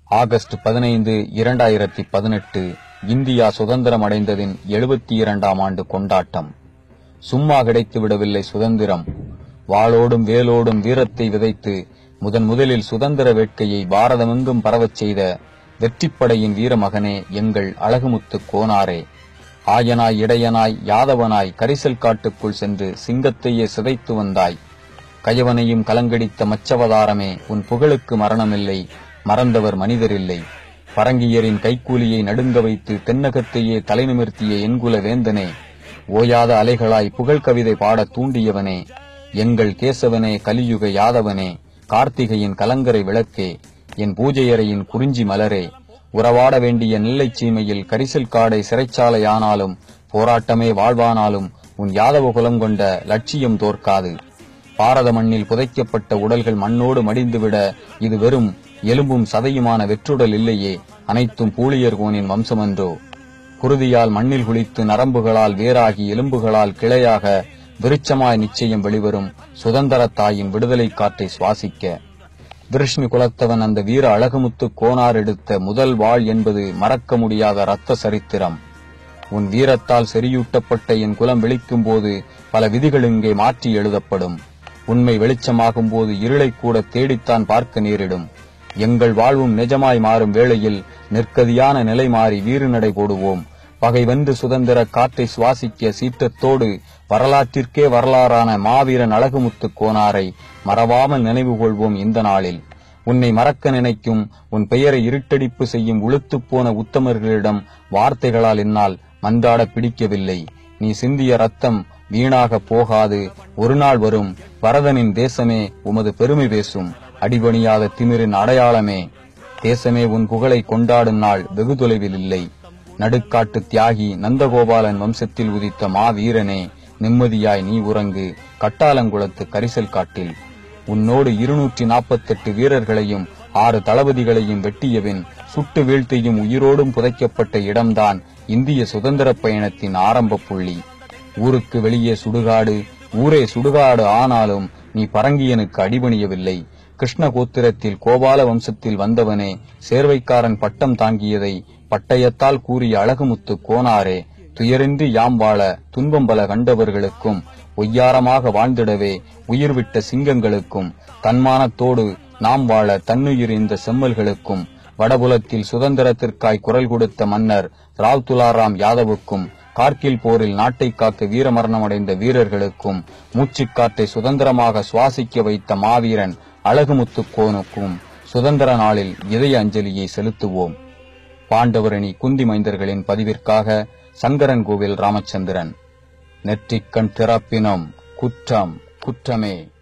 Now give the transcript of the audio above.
August பதினைந்து இரண்டாயிரத்தி பதினெட்டு இந்தியா சுதந்திரம் அடைந்ததின் எழுபத்தி இரண்டாம் ஆண்டு கொண்டாட்டம் சும்மா கிடைத்து விடவில்லை சுதந்திரம் வாளோடும் வேலோடும் வீரத்தை விதைத்து முதன் முதலில் சுதந்திர வேட்கையை பாரதமெங்கும் பரவச் செய்த வெற்றிப்படையின் வீரமகனே எங்கள் அழகுமுத்து கோனாரே ஆயனாய் இடையனாய் யாதவனாய் கரிசல் காட்டுக்குள் சென்று சிங்கத்தையே சிதைத்து வந்தாய் கயவனையும் கலங்கடித்த மச்சவதாரமே உன் புகழுக்கு மரணமில்லை மறந்தவர் மனிதரில்லை பரங்கியரின் கைக்கூலியை நடுங்க வைத்து தென்னகத்தையே தலைநிமிர்த்திய என்குல வேந்தனே ஓயாத அலைகளாய் புகழ் கவிதை பாடத் தூண்டியவனே எங்கள் கேசவனே கலியுக யாதவனே கார்த்திகையின் கலங்கரை விளக்கே என் பூஜையறையின் குறிஞ்சி மலரே உறவாட வேண்டிய நெல்லைச் சீமையில் கரிசல் காடை சிறைச்சாலையானாலும் போராட்டமே வாழ்வானாலும் உன் யாதவ குலம் கொண்ட லட்சியம் தோற்காது பாரத மண்ணில் புதைக்கப்பட்ட உடல்கள் மண்ணோடு மடிந்துவிட இது வெறும் எலும்பும் சதையுமான வெற்றுடல் இல்லையே அனைத்தும் பூழியர் கோனின் வம்சமன்றோ குருதியால் மண்ணில் குளித்து நரம்புகளால் வேறாகி எலும்புகளால் கிளையாக விருட்சமாய் நிச்சயம் வெளிவரும் சுதந்திர தாயின் விடுதலை காற்றை சுவாசிக்க விருஷ்ணி குலத்தவன் அந்த வீர அழகுமுத்து கோனார் எடுத்த முதல் வாழ் என்பது மறக்க முடியாத இரத்த சரித்திரம் உன் வீரத்தால் செறியூட்டப்பட்ட என் குலம் விழிக்கும் போது பல விதிகள் இங்கே மாற்றி எழுதப்படும் உண்மை வெளிச்சமாகும் போது இருளை கூட தேடித்தான் பார்க்க நேரிடும் எங்கள் வாழ்வும் நிஜமாய் மாறும் வேளையில் நிற்கதியான நிலை மாறி வீறு நடை போடுவோம் பகை வென்று சுதந்திர காற்றை சுவாசிக்க சீற்றத்தோடு வரலாற்றிற்கே வரலாறான மாவீரன் அழகுமுத்து கோனாரை மறவாமல் நினைவு கொள்வோம் இந்த நாளில் உன்னை மறக்க நினைக்கும் உன் பெயரை இருட்டடிப்பு செய்யும் உளுத்துப் போன உத்தமர்களிடம் வார்த்தைகளால் என்னால் மன்றாட பிடிக்கவில்லை நீ சிந்திய ரத்தம் வீணாக போகாது ஒரு நாள் வரும் வரதனின் தேசமே உமது பெருமை பேசும் அடிபணியாத திமிரின் அடையாளமே தேசமே உன் புகழை கொண்டாடும் நாள் வெகு தொலைவில் இல்லை நடுக்காட்டு தியாகி நந்தகோபாலன் வம்சத்தில் உதித்த மாவீரனே நிம்மதியாய் நீ உறங்கு கட்டாலங்குளத்து கரிசல் காட்டில் உன்னோடு இருநூற்றி நாற்பத்தெட்டு வீரர்களையும் ஆறு தளபதிகளையும் வெட்டியபின் சுட்டு வீழ்த்தியும் உயிரோடும் புதைக்கப்பட்ட இடம்தான் இந்திய சுதந்திர பயணத்தின் ஆரம்ப புள்ளி ஊருக்கு வெளியே சுடுகாடு ஊரே சுடுகாடு ஆனாலும் நீ பரங்கியனுக்கு அடிபணியவில்லை கிருஷ்ண கோத்திரத்தில் கோபால வம்சத்தில் வந்தவனே சேர்வைக்காரன் பட்டம் தாங்கியதை பட்டயத்தால் கூறிய அழகுமுத்து கோனாரே துயரின்றி யாம் வாழ துன்பம் பல கண்டவர்களுக்கும் ஒய்யாரமாக வாழ்ந்திடவே உயிர் விட்ட சிங்கங்களுக்கும் தன்மானத்தோடு நாம் வாழ தன்னுயிர் இந்த செம்மல்களுக்கும் வடபுலத்தில் சுதந்திரத்திற்காய் குரல் கொடுத்த மன்னர் ராவ் துலாராம் யாதவுக்கும் கார்கில் போரில் நாட்டை காக்க வீரமரணம் அடைந்த வீரர்களுக்கும் மூச்சுக்காற்றை சுதந்திரமாக சுவாசிக்க வைத்த மாவீரன் அழகுமுத்து கோனுக்கும் சுதந்திர நாளில் இதய அஞ்சலியை செலுத்துவோம் பாண்டவரணி குந்தி மைந்தர்களின் பதிவிற்காக சங்கரன் கோவில் ராமச்சந்திரன் நெற்றிக்கண் திறப்பினம் குற்றம் குற்றமே